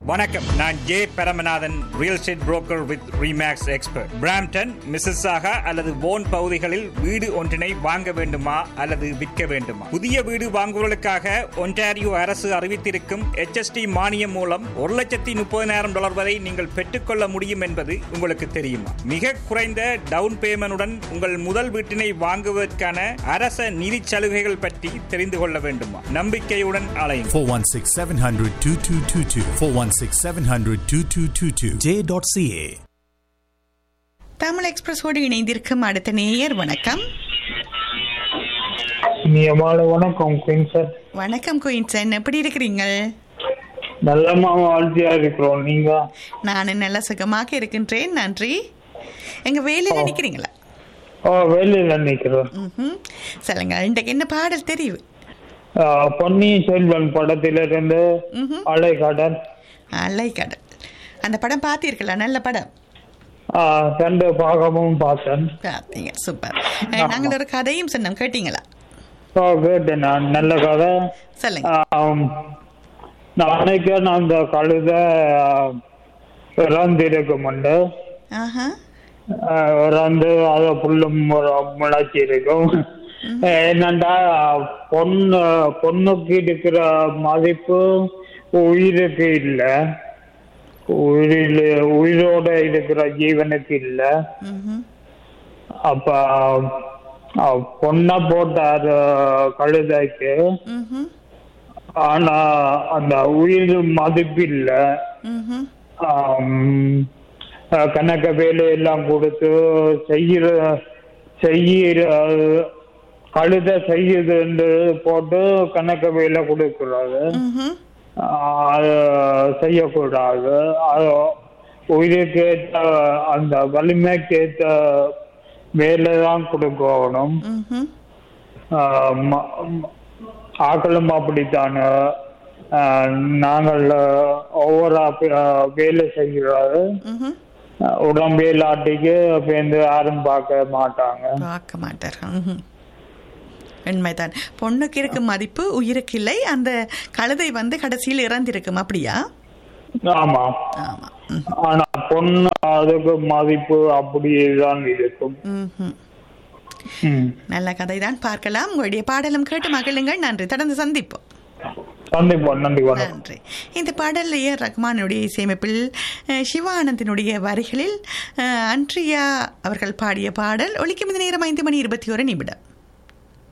வணக்கம் நான் J Paramanathan real estate broker with Remax expert Brampton Mississauga அல்லது போன் பகுதிகளில் வீடு ஒன்றினை வாங்க வேண்டுமா அல்லது விற்க வேண்டுமா புதிய வீடு வாங்குவதற்காக ஒன்டாரியோ அரசு அறிவித்திருக்கும் HST மானியம் மூலம் ஒரு லட்சத்தி முப்பதினாயிரம் டாலர் வரை நீங்கள் பெற்றுக்கொள்ள முடியும் என்பது உங்களுக்கு தெரியுமா மிக குறைந்த டவுன் பேமெண்டுடன் உங்கள் முதல் வீட்டினை வாங்குவதற்கான அரச நிதி சலுகைகள் பற்றி தெரிந்து கொள்ள வேண்டுமா நம்பிக்கையுடன் அலையுங்கள் 416 700 2222. 416 700 2222. J.ca. தமிழ் எக்ஸ்பிரஸோடு இணைந்திருக்கும் அடுத்த நேயர் வணக்கம் நியமான வணக்கம் குயின் சார் வணக்கம் குயின்சன் எப்படி இருக்கிறீங்க நல்லமா வாழ்த்தியா இருக்கிறோம் நீங்க நான் நல்ல சுகமாக இருக்கின்றேன் நன்றி எங்க வேலையில நிக்கிறீங்களா ஓ வேலையில நிக்கிறோம் ம்ஹும். சொல்லுங்க இன்றைக்கு என்ன பாடல் தெரியும் ஆ, பொன்னியின் செல்வன் படத்திலிருந்து அலைக்கடல் அலைக்கடல் அந்த படம் பார்த்தீர்களா நல்ல படம் ஆ, ரெண்டு பாகமும் பார்த்தேன் பார்த்தீங்க சூப்பர் அஹ், நாங்கள் ஒரு கதையும் சொன்னோம் கேட்டீங்களா ஓ கேட்டேன் நான் நல்ல கதை சொல்லுங்க ஆம், நான் நினைக்கிறேன் அந்த கழுத இறந்திருக்கும் உண்டு ஆஹா ஆ, இறந்து அதை புல்லும் முளைச்சி இருக்கும் என்னண்டா பொண்ணு பொண்ணுக்கு இருக்கிற மதிப்பு உயிருக்கு இல்லை உயிரில் உயிரோட இருக்கிற ஜீவனுக்கு இல்லை ம்ஹும். அப்ப அஹ், பொண்ணை போட்டார் கழுதைக்கு ம்ஹும். ஆனா அந்த உயிர் மதிப்பு இல்லை ம்ஹும். கணக்க வேலையெல்லாம் கொடுத்து செய்கிற செய்கிற கழுத செய்யுதுன்னு போட்டு கணக்க வேலை கொடுக்குறாரு ம்ஹும். அது செய்யக்கூடாது அது உயிருக்கேற்ற அந்த வலிமைக்கேற்ற வேலை தான் கொடுக்கணும் ம்ஹும். ஆஹ் ம- ம- ஆக்களும் அப்படித்தானே ஆஹ் நாங்கள் ஒவ்வொரு ஆ- வேலை செய்கிறாரு ம்ஹும். உடம்பு இல்லாட்டிக்கு பேருந்து யாரும் பார்க்க மாட்டாங்க பார்க்க மாட்டார்கள் ம்ஹும். உண்மைதான் பொண்ணுக்கு இருக்கும் மதிப்பு உயிருக்கு இல்லை அந்த கழுதை வந்து கடைசியில் இறந்திருக்கும் அப்படியா ஆமா ஆமா ம். ஆனா பொண்ணு அதுக்கு மதிப்பு அப்படியே தான் இருக்கும் ம்ஹும். ம். நல்ல கதை தான் பார்க்கலாம் உங்களுடைய பாடலும் கேட்டு மகிழுங்கள் நன்றி தொடர்ந்து சந்திப்போம் சந்திப்போம் நன்றி வணக்கம் நன்றி இந்த பாடல் ஏ ரஹ்மானுடைய இசையமைப்பில் அஹ், சிவானந்தினுடைய வரிகளில் அஹ், அன்ட்ரியா அவர்கள் பாடிய பாடல் ஒலிக்கும் இந்த நேரம் ஐந்து மணி இருபத்தி ஒரு நிமிடம்